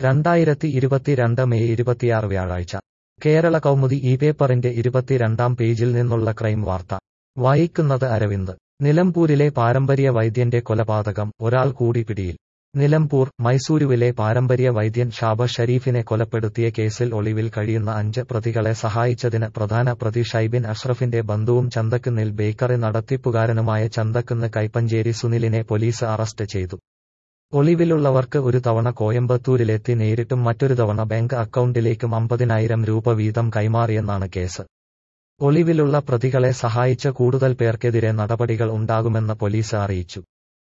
രണ്ടായിരത്തി ഇരുപത്തിരണ്ട് മെയ് ഇരുപത്തിയാറ് വ്യാഴാഴ്ച കേരള കൗമുദി ഈ പേപ്പറിന്റെ ഇരുപത്തിരണ്ടാം പേജിൽ നിന്നുള്ള ക്രൈം വാർത്ത വായിക്കുന്നത് അരവിന്ദ് നിലമ്പൂരിലെ പാരമ്പര്യ വൈദ്യന്റെ കൊലപാതകം ഒരാൾ കൂടി പിടിയിൽ നിലമ്പൂർ മൈസൂരുവിലെ പാരമ്പര്യ വൈദ്യൻ ഷാബ ഷരീഫിനെ കൊലപ്പെടുത്തിയ കേസിൽ ഒളിവിൽ കഴിയുന്ന അഞ്ച് പ്രതികളെ സഹായിച്ചതിന് പ്രധാന പ്രതി ഷൈബിൻ അഷ്റഫിന്റെ ബന്ധുവും ചന്തക്കുന്നിൽ ബേക്കറി നടത്തിപ്പുകാരനുമായ ചന്തക്കുന്ന് കൈപ്പഞ്ചേരി സുനിലിനെ പോലീസ് അറസ്റ്റ് ചെയ്തു ഒളിവിലുള്ളവർക്ക് ഒരു തവണ കോയമ്പത്തൂരിലെത്തി നേരിട്ടും മറ്റൊരു തവണ ബാങ്ക് അക്കൗണ്ടിലേക്കും അമ്പതിനായിരം രൂപ വീതം കൈമാറിയെന്നാണ് കേസ് ഒളിവിലുള്ള പ്രതികളെ സഹായിച്ച കൂടുതൽ പേർക്കെതിരെ നടപടികൾ ഉണ്ടാകുമെന്ന് പോലീസ് അറിയിച്ചു